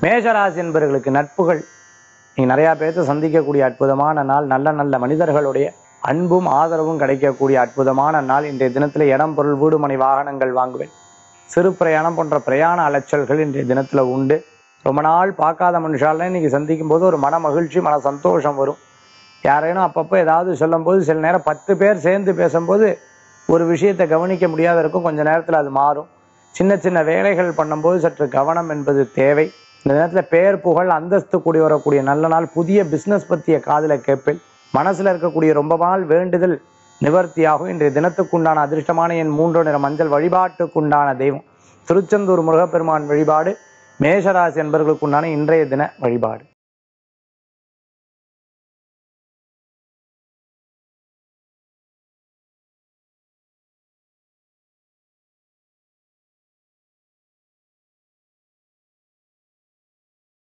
மேஷராசி என்பவர்களுக்கு நட்புகள் நீங்கள் நிறையா பேர்த்த சந்திக்கக்கூடிய அற்புதமான நாள் நல்ல நல்ல மனிதர்களுடைய அன்பும் ஆதரவும் கிடைக்கக்கூடிய அற்புதமான நாள் இன்றைய தினத்தில் இடம் பொருள் வீடு மனை வாகனங்கள் வாங்குவேன் சிறு பிரயாணம் போன்ற பிரயாண அலைச்சல்கள் இன்றைய தினத்தில் உண்டு ரொம்ப நாள் பார்க்காத மனுஷாலாம் இன்னைக்கு சந்திக்கும் போது ஒரு மன மகிழ்ச்சி மன சந்தோஷம் வரும் யாரேனும் அப்பப்போ ஏதாவது சொல்லும்போது சில நேரம் பத்து பேர் சேர்ந்து பேசும்போது ஒரு விஷயத்தை கவனிக்க முடியாத இருக்கும் கொஞ்ச நேரத்தில் அது மாறும் சின்ன சின்ன வேலைகள் பண்ணும்போது சற்று கவனம் என்பது தேவை இந்த நேரத்தில் பேர் புகழ் அந்தஸ்து கூடி வரக்கூடிய நல்ல நாள் புதிய பிஸ்னஸ் பற்றிய காதில் கேட்பேன் மனசில் இருக்கக்கூடிய ரொம்ப நாள் வேண்டுதல் நிவர்த்தியாகும் இன்றைய தினத்துக்குண்டான அதிர்ஷ்டமான என் மூன்று நிற மஞ்சள் வழிபாட்டுக்குண்டான தெய்வம் திருச்செந்தூர் முருகப்பெருமான் வழிபாடு மேஷராசி என்பவர்களுக்குண்டான இன்றைய தின வழிபாடு